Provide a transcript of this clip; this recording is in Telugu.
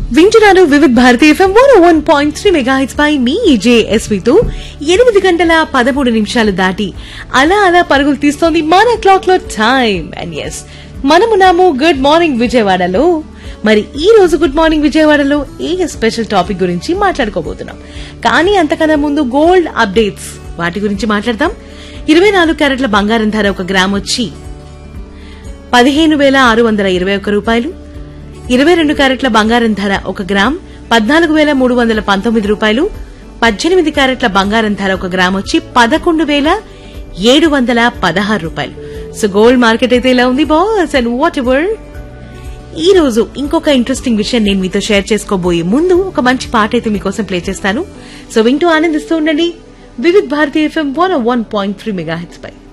వింటున్నారు Vividh Bharati FM one one point three mega hits పై మీ జేఎస్వితో ఎనిమిది గంటల పదమూడు నిమిషాలు దాటి అలా అలా పరుగులు తీస్తోంది మన క్లాక్ లో టైం అండ్ ఎస్ మనమున్నాము గుడ్ మార్నింగ్ విజయవాడలో మరి ఈ రోజు గుడ్ మార్నింగ్ విజయవాడలో ఏ స్పెషల్ టాపిక్ గురించి మాట్లాడుకోబోతున్నాం కానీ అంతకన్నా ముందు గోల్డ్ అప్డేట్స్ వాటి గురించి మాట్లాడదాం ఇరవై నాలుగు క్యారెట్ల బంగారం ధర ఒక గ్రామ్ వచ్చి పదిహేను వేల ఆరు వందల ఇరవై ఒక్క రూపాయలు ఇరవై రెండు క్యారెట్ల బంగారం ధర ఒక గ్రామ్ పద్నాలుగు వేల మూడు వందల పంతొమ్మిది రూపాయలు పద్దెనిమిది క్యారెట్ల బంగారం ధర ఒక గ్రామ్ వచ్చి పదకొండు వేల ఏడు వందల పదహారు రూపాయలు సో గోల్డ్ మార్కెట్ అయితే ఇలా ఉంది బాస్ అండ్ వాట్ ఎవర్ ఈ రోజు ఇంకొక ఇంట్రెస్టింగ్ విషయం నేను మీతో షేర్ చేసుకోబోయే ముందు ఒక మంచి పాట అయితే మీకోసం ప్లే చేస్తాను సో వింటూ ఆనందిస్తూ ఉండండి Vividh Bharati FM one one point three mega హెచ్ పై